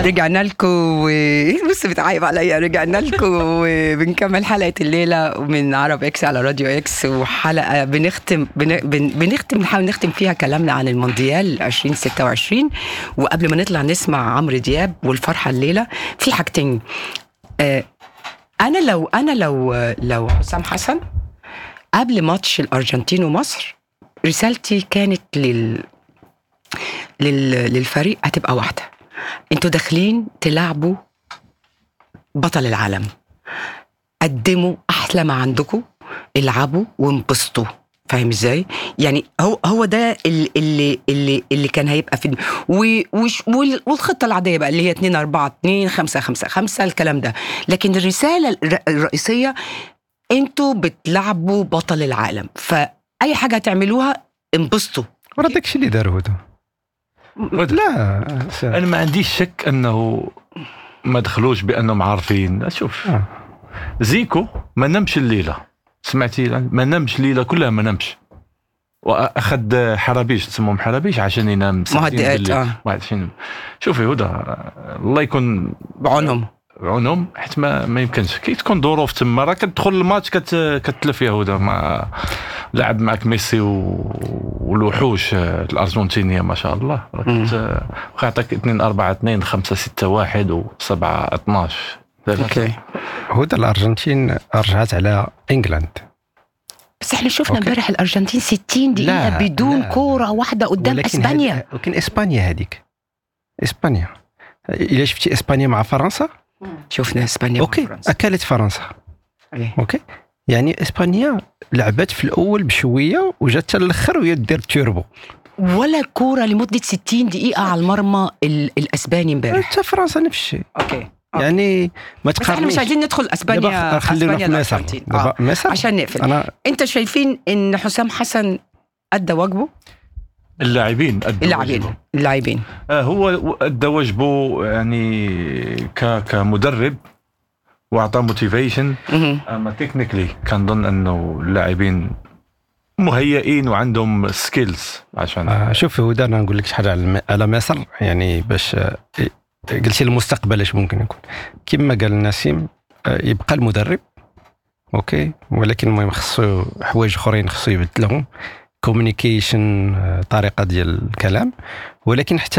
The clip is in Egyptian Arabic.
رجعنا لكم و... بص بتعايب عليا رجعنا لكم وبنكمل حلقه الليله من عرب اكس على راديو اكس وحلقه بنختم بن... بن... بنختم نحاول نختم فيها كلامنا عن المونديال 2026 وقبل ما نطلع نسمع عمرو دياب والفرحه الليله في حاجتين آه انا لو انا لو لو حسام حسن قبل ماتش الارجنتين ومصر رسالتي كانت لل لل... للفريق هتبقى واحده انتوا داخلين تلعبوا بطل العالم قدموا احلى ما عندكم العبوا وانبسطوا فاهم ازاي؟ يعني هو هو ده اللي اللي اللي, اللي كان هيبقى في و وش وال- والخطه العاديه بقى اللي هي 2 4 2 5 5 5 الكلام ده لكن الرساله الر- الرئيسيه انتوا بتلعبوا بطل العالم فاي حاجه هتعملوها انبسطوا راه داكشي اللي داروا هذا لا س- انا ما عنديش شك انه ما دخلوش بانهم عارفين شوف آه. زيكو ما نمش الليله سمعتي ما نمش الليله كلها ما نمش واخذ حرابيش تسموهم حرابيش عشان ينام ساعتين مهدئات، بالليل. آه. واحد عشان شوفي هدى الله يكون بعونهم عونهم حيت ما, ما يمكنش كي تكون ظروف تما راه كتدخل الماتش كت كتلف يهودا مع لعب معك ميسي و... والوحوش آه، الارجنتينيه ما شاء الله راه مم. كت واخا يعطيك 2 4 2 5 6 1 و 7 12 اوكي هدى الارجنتين رجعت على انجلاند بس احنا شفنا أوكي. امبارح الارجنتين 60 دقيقه لا، بدون لا. كوره واحده قدام ولكن اسبانيا هاد- ولكن اسبانيا هذيك اسبانيا الا شفتي اسبانيا مع فرنسا شفنا اسبانيا مع اوكي فرنسا. اكلت فرنسا إيه. اوكي يعني اسبانيا لعبت في الاول بشويه وجات حتى الاخر وهي دير تيربو ولا كوره لمده 60 دقيقه على المرمى ال- الاسباني امبارح حتى فرنسا نفس الشيء اوكي يعني ما بس احنا مش تقارنيش عايزين ندخل اسبانيا دابا خلينا اسبانيا في مصر الارجنتين دابا آه. مصر عشان نقفل انا انت شايفين ان حسام حسن ادى واجبه اللاعبين أدوا اللاعبين واجبهم. اللاعبين آه هو ادى واجبه يعني ك كمدرب واعطى موتيفيشن مهم. اما تكنيكلي كنظن انه اللاعبين مهيئين وعندهم سكيلز عشان آه، شوف هدى انا نقول لك شي حاجه على الم- على مصر يعني باش آه، قلتي المستقبل اش ممكن يكون كما قال نسيم آه، يبقى المدرب اوكي ولكن المهم خصو حوايج اخرين خصو يبدلهم كوميونيكيشن طريقه ديال الكلام ولكن حتى